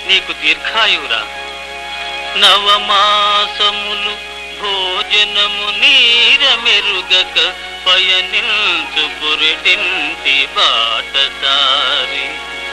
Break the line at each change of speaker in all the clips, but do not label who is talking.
నీకు దీర్ఘాయురా నవమాసములు భోజనము నీర మెరుగక పయనించు పురిటింటి బాటసారి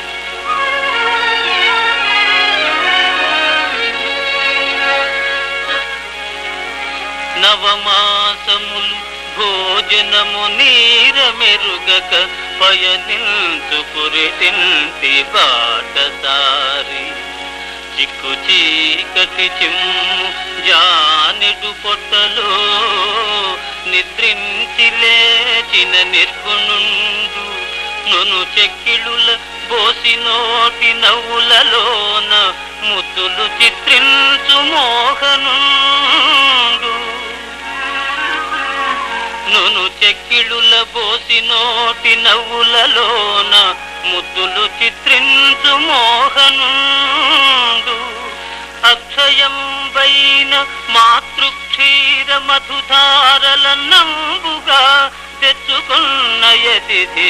నవమాసములు భోజనము నీర మెరుగక పయనించు పురిటింటి బాటసారి చిక్కు చీకటి చిమ్ము జానెడు పొట్టలో నిద్రించి లేచిన నిర్గుణుండు నొను చెక్కిళుల బోసి నోటి నవ్వులలోన ముద్దులు చిత్రించు మోహనుండు నును చెక్కిళుల బోసి నోటి నవ్వులలోన ముద్దులు చిత్రించు మోహనుండు అక్షయం వైన మాతృక్షీర మధుధారల నంబుగా తెచ్చుకున్న యతిథి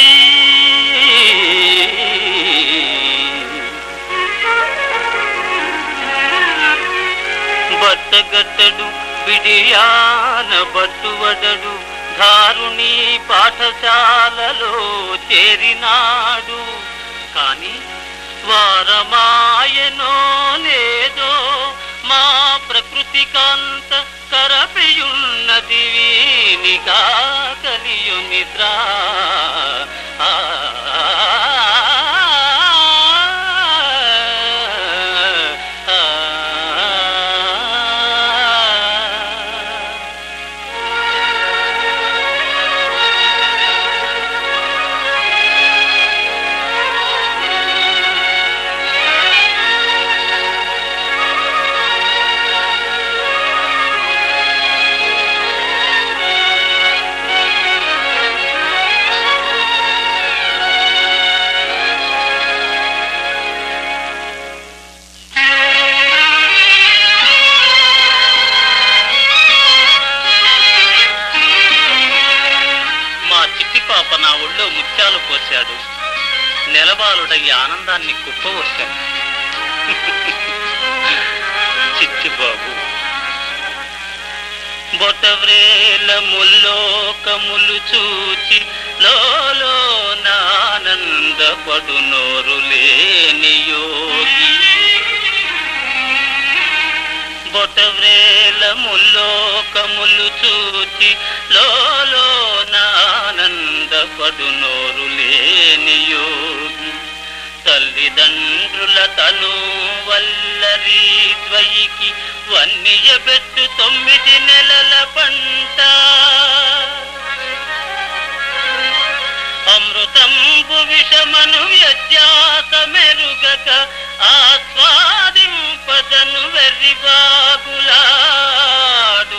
బట్టగట్టడు బిడియాన బట్టువడడు ధారుణి పాఠశాలలో చేరినాడు కాని వారమాయనో లేదో మా ప్రకృతి కాంత కరపియున్నది వీనిగా కలియు నిద్ర ఆ మా చిట్టి పాప నా ఒళ్ళో ముత్యాలు పోశాడు నెలబాలుడయ్యి ఆనందాన్ని కుప్పవచ్చాడు చిట్టి బాబు బొటవ్రేల ముల్లోకములు చూచి లోలో నానందపడు నోరు లేని యోగి బొటవ్రేల ముల్లోకములు చూచి లోలో నానందపడు నోరు లేని యోగి తల్లిదండ్రుల తను వల్లరి ద్వయికి వన్నియబెట్టు తొమ్మిది నెలల పంట అమృతంబు విషమను వ్యత్యాస మెరుగక ఆస్వాదింపదను వెర్రిబాగులాడు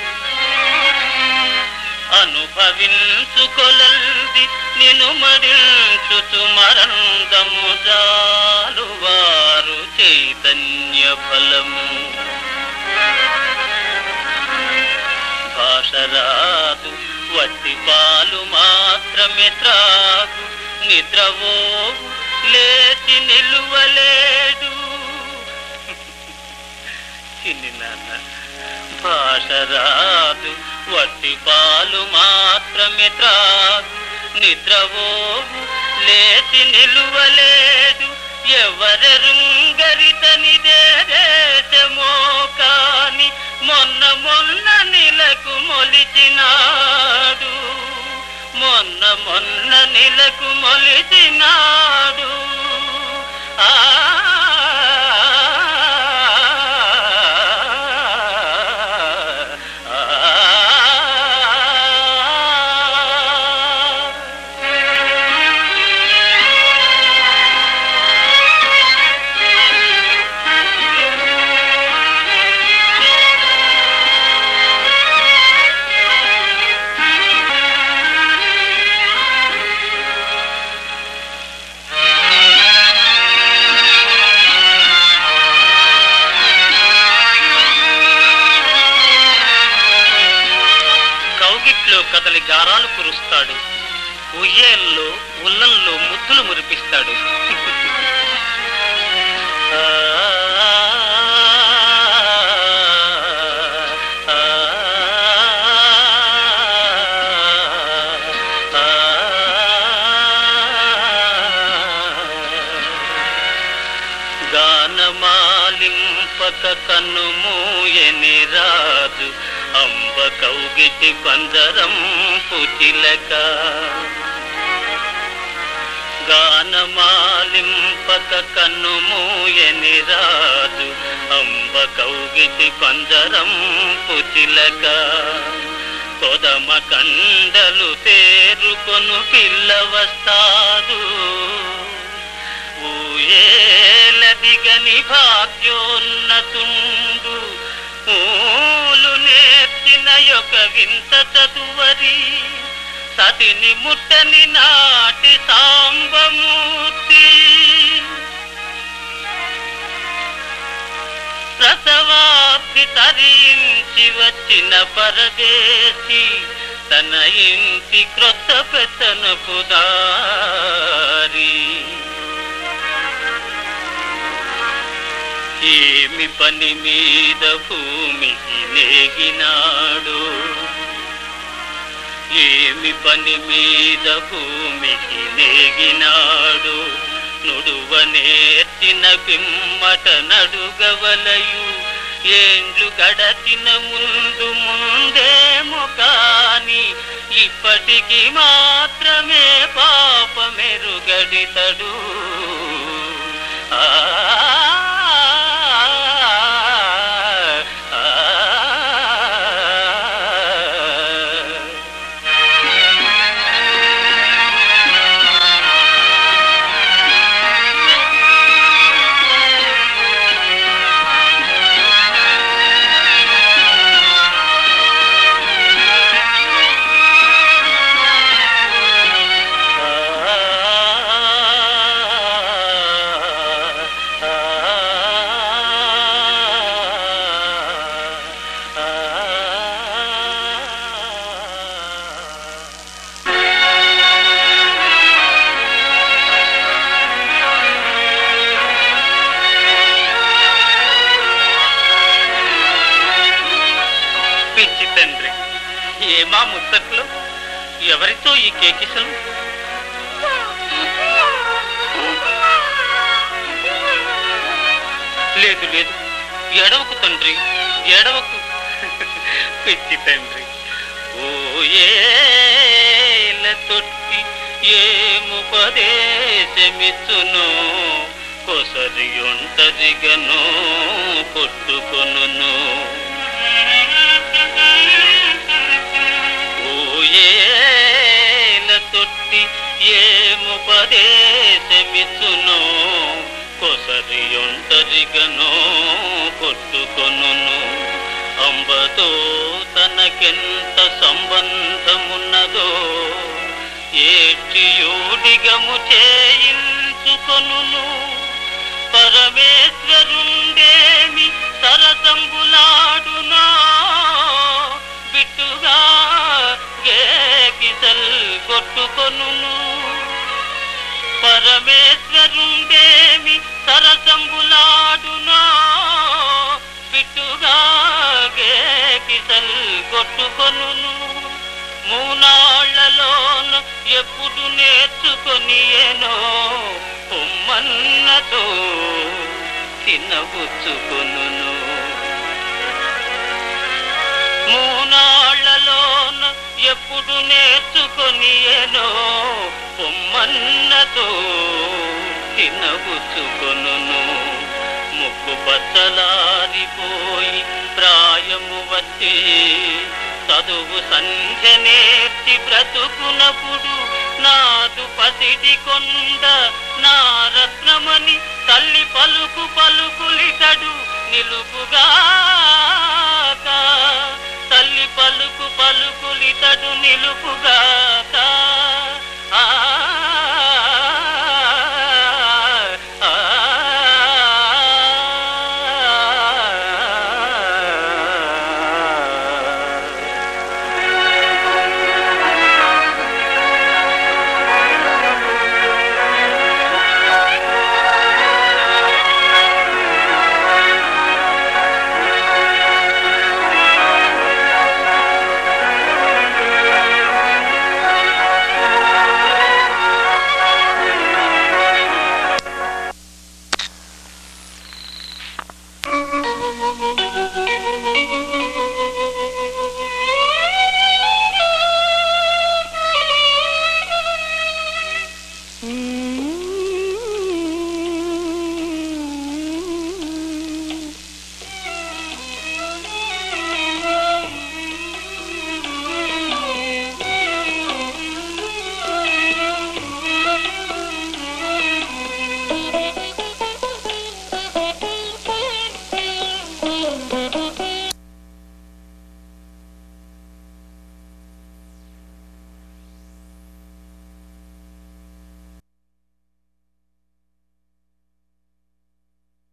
అనుభవించుకొలల్ది నిను మరించుచు మరందము జాలువారు చైతన్య ఫలము భాషరాదు వట్టి పాలు మాత్రమే త్రాగు నిద్రవోవు లేచి నిలువలేడు చిన్ని నాన్న భాష రాదు వట్టి పాలు మాత్రమే త్రాగు నిద్రవోవు లేచి నిలువలేడు ఎవరెరుంగరితనిదే దేశమో కాని మొన్న మొన్న నిలకు మొలిచినాడు మొన్న మొన్న నిలకు మొలిచినాడు ఆ కౌగిట్లో కదలి గారాలు కురుస్తాడు ఉయ్యేల్లో ఉల్లంలో ముద్దులు మురిపిస్తాడు ఆ తరింపక కన్ను మూయని రాజు అంబ కౌగిటి పంజరం పుచిలక గానమాలింపక కన్ను మూయని రాజు అంబ కౌగిటి పంజరం పుచిలక కొదమ కండలు తేరుకొను పిల్ల వస్తాదు ఊయేల దిగని భాగ్యోన్నతుండు ఊలు నేర్చిన యొక్క వింత చదువరి సతిని ముట్టని నాటి సాంబమూర్తి ప్రసవాబ్ది తరించి వచ్చిన పరదేశి తన ఇంటి క్రొత్త పెత్తనపు దారి ఏమి పని మీద భూమికి నేగినాడు ఏమి పని మీద భూమికి నేగినాడు నుడువ నేర్చిన పిమ్మట నడుగవలయు ఏండ్లు గడచిన ముందు ముందేమో కాని ఇప్పటికి మాత్రమే పాపమెరుగడితడు ఆ పిచ్చి తండ్రి ఏమా ముచ్చట్లు ఎవరితో ఈ కేకిసలు లేదు లేదు ఎడవకు తండ్రి ఎడవకు పిచ్చి తండ్రి ఓ ఏల తొట్టి ఏముపదేశమిచ్చును కొసరి ఒంటరిగను కొట్టుకొనును ఓయేల తొట్టి ఏముపదేశమిచ్చును కొసరి ఒంటరిగనో కొట్టుకొనును అంబతో తనకెంత సంబంధమున్నదో ఏటియోడిగము చేయించుకొనును పరమేశ్వరుండేమి సరసంబులాడునా బిట్టుగా గేకిసల్ కొట్టుకొనును పరమేశ్వరుండేమి సరసంబులాడునా బిట్టుగా గేకిసల్ కొట్టుకొనును మూనాళ్లలోన ఎప్పుడు నేర్చుకొనియేనో పొమ్మన్నతో తినబుచ్చుకొనును మూనాళ్లలోన ఎప్పుడు నేర్చుకొనియేనో పొమ్మన్నతో తినబుచ్చుకొనును ముక్కు బద్దలారిపోయి ప్రాయము వచ్చి చదువు సంధ్య నేర్చి బ్రతుకునప్పుడు నాదు పసిడి కొండ నా రత్నమని తల్లి పలుకు పలుకులితడు నిలుపుగాక తల్లి పలుకు పలుకులితడు నిలుపుగాక ఆ ఆ,